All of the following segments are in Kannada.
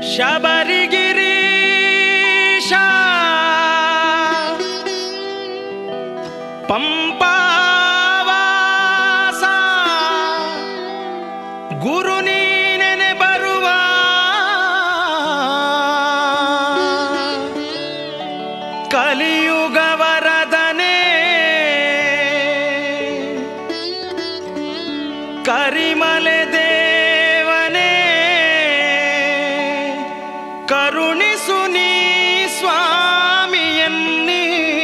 ಶಬರಿಗಿರೀಶ ಪಂಪಾವಾಸ ಗುರು ನೀನೆನೆ ಬರುವ ಕಲಿಯುಗ ವರದನೆ ಕರಿಮಲೆ ದೇವನೇ ಕರುಣಿಸು ನೀ ಸ್ವಾಮಿಯನ್ನಿ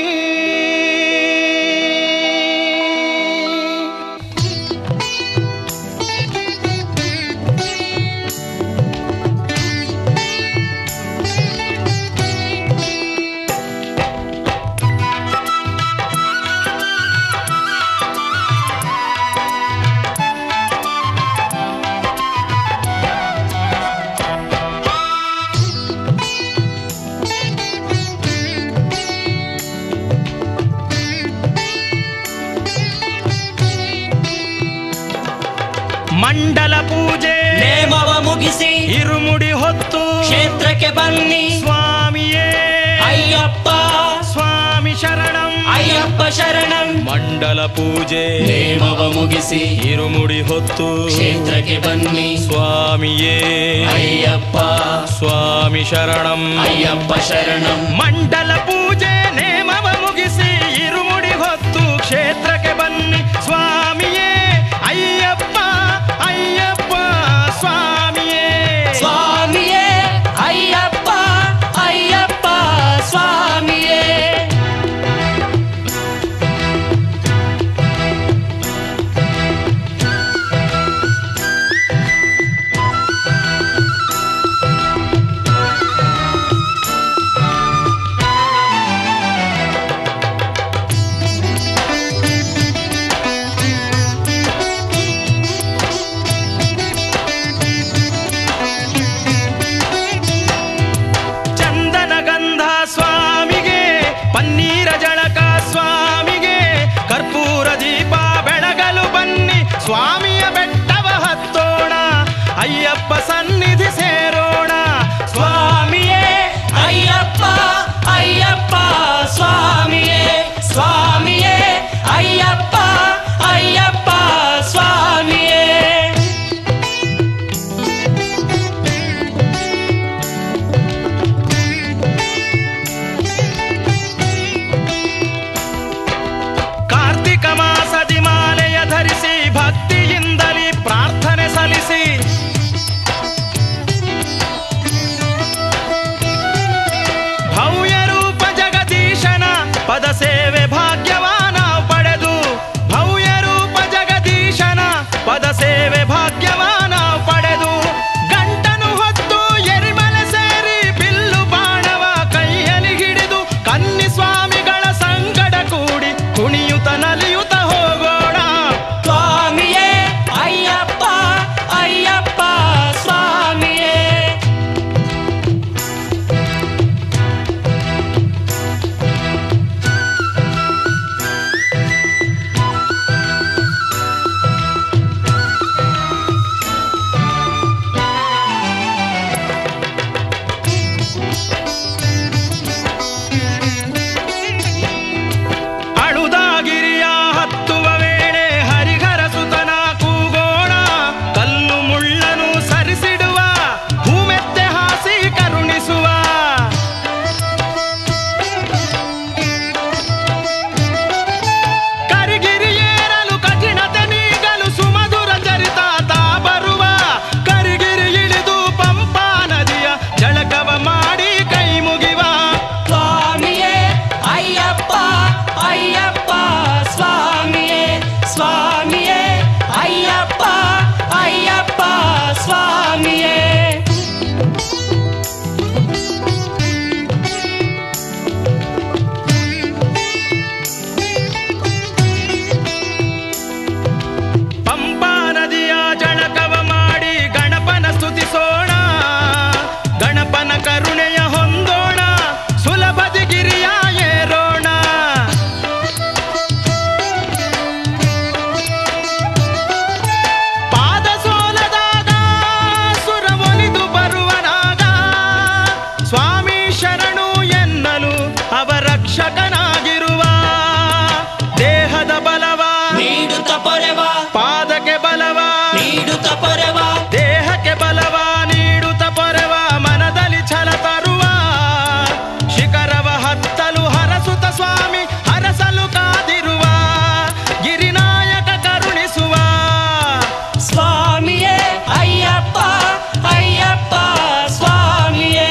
ಮಂಡಲ ಪೂಜೆ ನೇಮವ ಮುಗಿಸಿ ಇರುಮುಡಿ ಹೊತ್ತು ಕ್ಷೇತ್ರಕ್ಕೆ ಬನ್ನಿ ಸ್ವಾಮಿಯೇ ಅಯ್ಯಪ್ಪ ಸ್ವಾಮಿ ಶರಣಂ ಅಯ್ಯಪ್ಪ ಶರಣಂ ಮಂಡಲ ಪೂಜೆ ನೇಮವ ಮುಗಿಸಿ ಇರುಮುಡಿ ಹೊತ್ತು ಕ್ಷೇತ್ರಕ್ಕೆ ಬನ್ನಿ ಸ್ವಾಮಿಯೇ ಅಯ್ಯಪ್ಪ ಸ್ವಾಮಿ ಶರಣಂ ಅಯ್ಯಪ್ಪ ಶರಣಂ ಮಂಡಲ ಪೂಜೆ ನೇಮವ ಮುಗಿಸಿ ಇರುಮುಡಿ ಹೊತ್ತು ಕ್ಷೇತ್ರಕ್ಕೆ ಬನ್ನಿ ಸ್ವಾಮಿಯೇ ಅಯ್ಯಪ್ಪ ಅಯ್ಯಪ್ಪ ಸ್ವಾಮಿಯೇ ಸ್ವಾಮಿಯೇ ಅಯ್ಯಪ್ಪ ಅಯ್ಯಪ್ಪ ಸ್ವಾಮಿಯೇ ರಕ್ಷಕನಾಗಿರುವ ದೇಹದ ಬಲವ ನೀಡುತ್ತ ಪೊರೆವ ಪಾದಕ್ಕೆ ಬಲವ ನೀಡುತ್ತ ಪೊರೆವ ದೇಹಕ್ಕೆ ಬಲವ ನೀಡುತ್ತ ಪೊರೆವ ಮನದಲ್ಲಿ ಛಲ ತರುವ ಶಿಖರವ ಹತ್ತಲು ಹರಸುತ್ತ ಸ್ವಾಮಿ ಹರಸಲು ಕಾದಿರುವ ಗಿರಿನಾಯಕ ಕರುಣಿಸುವ ಸ್ವಾಮಿಯೇ ಅಯ್ಯಪ್ಪ ಅಯ್ಯಪ್ಪ ಸ್ವಾಮಿಯೇ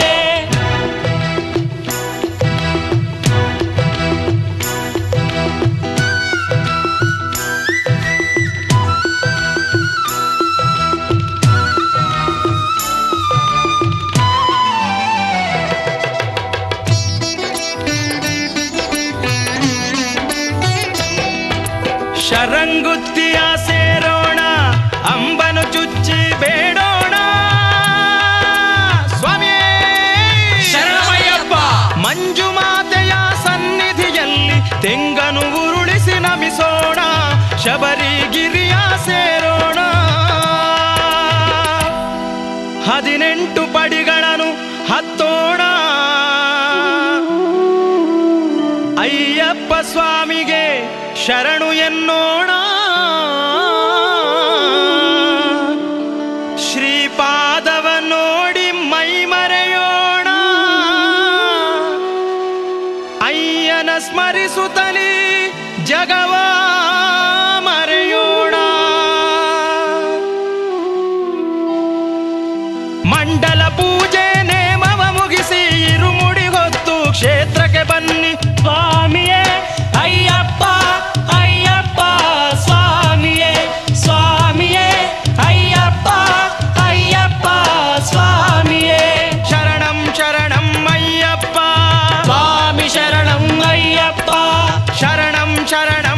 ಶರಂಗುತ್ತಿಯ ಸೇರೋಣ ಅಂಬನು ಚುಚ್ಚಿ ಬೇಡೋಣ ಸ್ವಾಮಿಯೇ ಶರಣಮಯ್ಯಪ್ಪ ಮಂಜು ಮಾತೆಯ ಸನ್ನಿಧಿಯಲ್ಲಿ ತೆಂಗನು ಉರುಳಿಸಿ ನಮಿಸೋಣ ಶಬರಿಗಿರಿಯ ಸೇರೋಣ ಹದಿನೆಂಟು ಪಡಿಗಳನ್ನು ಹತ್ತೋಣ ಅಯ್ಯಪ್ಪ ಸ್ವಾಮಿಗೆ ಶರಣು ಎನ್ನೋಣ ಶ್ರೀಪಾದವ ನೋಡಿ ಮೈ ಮರೆಯೋಣ ಅಯ್ಯನ ಸ್ಮರಿಸುತ್ತಲೇ ಜಗವ ಮರೆಯೋಣ ಮಂಡಲ ಪೂಜೆ ನೇಮವ ಮುಗಿಸಿ ಇರುಮುಡಿ ಹೊತ್ತು ಕ್ಷೇತ್ರಕ್ಕೆ ಬನ್ನಿ ಸ್ವಾಮಿಯೇ ಅಯ್ಯಪ್ಪ ಅಯ್ಯಪ್ಪ ಸ್ವಾಮಿಯೇ ಸ್ವಾಮಿಯೇ ಅಯ್ಯಪ್ಪ ಅಯ್ಯಪ್ಪ ಸ್ವಾಮಿಯೇ ಶರಣಂ ಶರಣಂ ಅಯ್ಯಪ್ಪ ಸ್ವಾಮಿ ಶರಣಂ ಅಯ್ಯಪ್ಪ ಶರಣಂ ಶರಣ